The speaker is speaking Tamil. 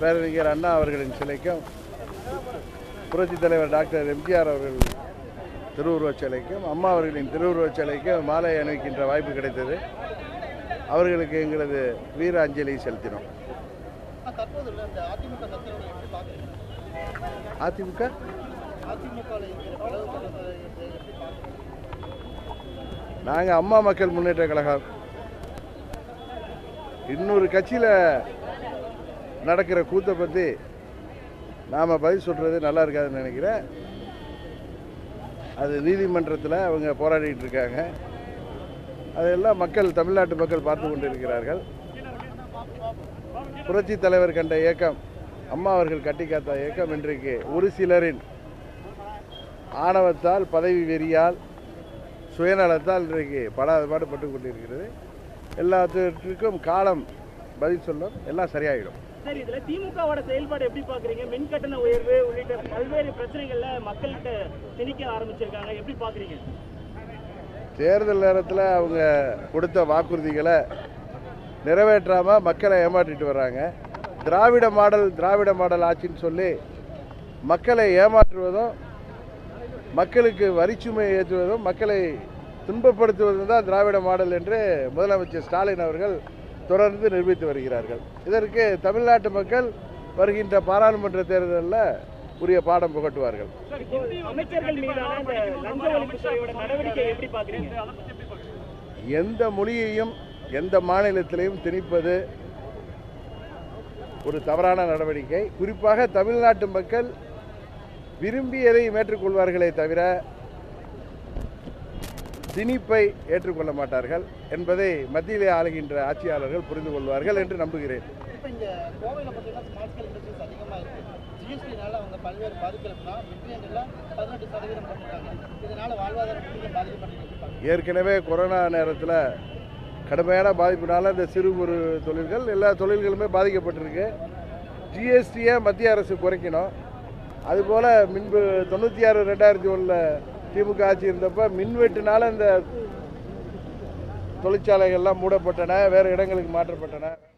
பேரறிஞர் அண்ணா அவர்களின் சிலைக்கும் புரட்சித் தலைவர் டாக்டர் எம்ஜிஆர் அவர்கள் திருவுருவச் சிலைக்கும் அம்மா அவர்களின் திருவுருவச் சிலைக்கும் மாலை அணிவிக்கின்ற வாய்ப்பு கிடைத்தது அவர்களுக்கு எங்களது வீர அஞ்சலி செலுத்தினோம் ஆனா தற்போது உள்ள இந்த அதிமுக சத்திரங்களை எப்படி பார்க்குறீங்க அதிமுக அதிமுகவில் இருக்கிற பிளவு தொடர்பை எப்படி பார்க்குறீங்க நாங்கள் அம்மா மக்கள் முன்னேற்ற கழகம் இன்னொரு கட்சியில் நடக்கிற கூத்தை பற்றி நாம் பதில் சொல்கிறது நல்லா இருக்காதுன்னு நினைக்கிறேன் அது நீதிமன்றத்தில் அவங்க போராடிட்டு இருக்காங்க அதெல்லாம் மக்கள் தமிழ்நாட்டு மக்கள் பார்த்து கொண்டு இருக்கிறார்கள் புரட்சி தலைவர் கண்ட இயக்கம் அம்மா அவர்கள் கட்டி காத்த இயக்கம் இன்றைக்கு ஒரு சிலரின் ஆணவத்தால் பதவி வெறியால் சுயநலத்தால் இன்றைக்கு படாத பாடுபட்டு கொண்டிருக்கிறது எல்லாத்திற்கும் காலம் பதில் சொல்லும் எல்லாம் சரியாயிடும் சார் இதுல திமுகவோட செயல்பாடு எப்படி பாக்குறீங்க மின் கட்டண உயர்வு உள்ளிட்ட பல்வேறு பிரச்சனைகள்ல மக்கள்கிட்ட திணிக்க ஆரம்பிச்சிருக்காங்க எப்படி பாக்குறீங்க தேர்தல் நேரத்தில் அவங்க கொடுத்த வாக்குறுதிகளை நிறைவேற்றாமல் மக்களை ஏமாற்றிட்டு வர்றாங்க திராவிட மாடல் திராவிட மாடல் ஆட்சின்னு சொல்லி மக்களை ஏமாற்றுவதும் மக்களுக்கு வரிச்சுமை ஏற்றுவதும் மக்களை துன்பப்படுத்துவதும் தான் திராவிட மாடல் என்று முதலமைச்சர் ஸ்டாலின் அவர்கள் தொடர்ந்து நிரூபித்து வருகிறார்கள் இதற்கு தமிழ்நாட்டு மக்கள் வருகின்ற பாராளுமன்ற தேர்தலில் உரிய பாடம் புகட்டுவார்கள் இப்போ அமைச்சர்கள் மீதான இந்த லஞ்ச ஒழிப்புத்துறையோட நடவடிக்கை எப்படி பாக்குறீங்க எந்த மொழியையும் எந்த மாநிலத்திலையும் திணிப்பது ஒரு தவறான நடவடிக்கை குறிப்பாக தமிழ்நாட்டு மக்கள் விரும்பியதை ஏற்றுக்கொள்வார்களே தவிர திணிப்பை ஏற்றுக்கொள்ள மாட்டார்கள் என்பதை மத்தியிலே ஆளுகின்ற ஆட்சியாளர்கள் புரிந்து கொள்வார்கள் என்று நம்புகிறேன் இப்போ இங்கே கோவையில் பார்த்தீங்கன்னா ஸ்மால் ஸ்கேல் இண்டஸ்ட்ரீஸ் அதிகமாக இருக்குது ஜிஎஸ்டினால அவங்க பல்வேறு பாதிப்புகள்னா மிட்ரேஞ்செல்லாம் பதினெட்டு சதவீதம் பண்ணிட்டாங்க இதனால வாழ்வாதாரம் முழுவதும் பாதிக்கப்பட்டிருக்கு ஏற்கனவே கொரோனா நேரத்தில் கடுமையான பாதிப்பினால இந்த சிறு குறு தொழில்கள் எல்லா தொழில்களுமே பாதிக்கப்பட்டிருக்கு ஜிஎஸ்டியை மத்திய அரசு குறைக்கணும் அதுபோல் மின்பு தொண்ணூற்றி ஆறு ரெண்டாயிரத்தி ஒன்றில் திமுக ஆட்சி இருந்தப்போ மின்வெட்டுனால இந்த தொழிற்சாலைகள்லாம் மூடப்பட்டன வேறு இடங்களுக்கு மாற்றப்பட்டன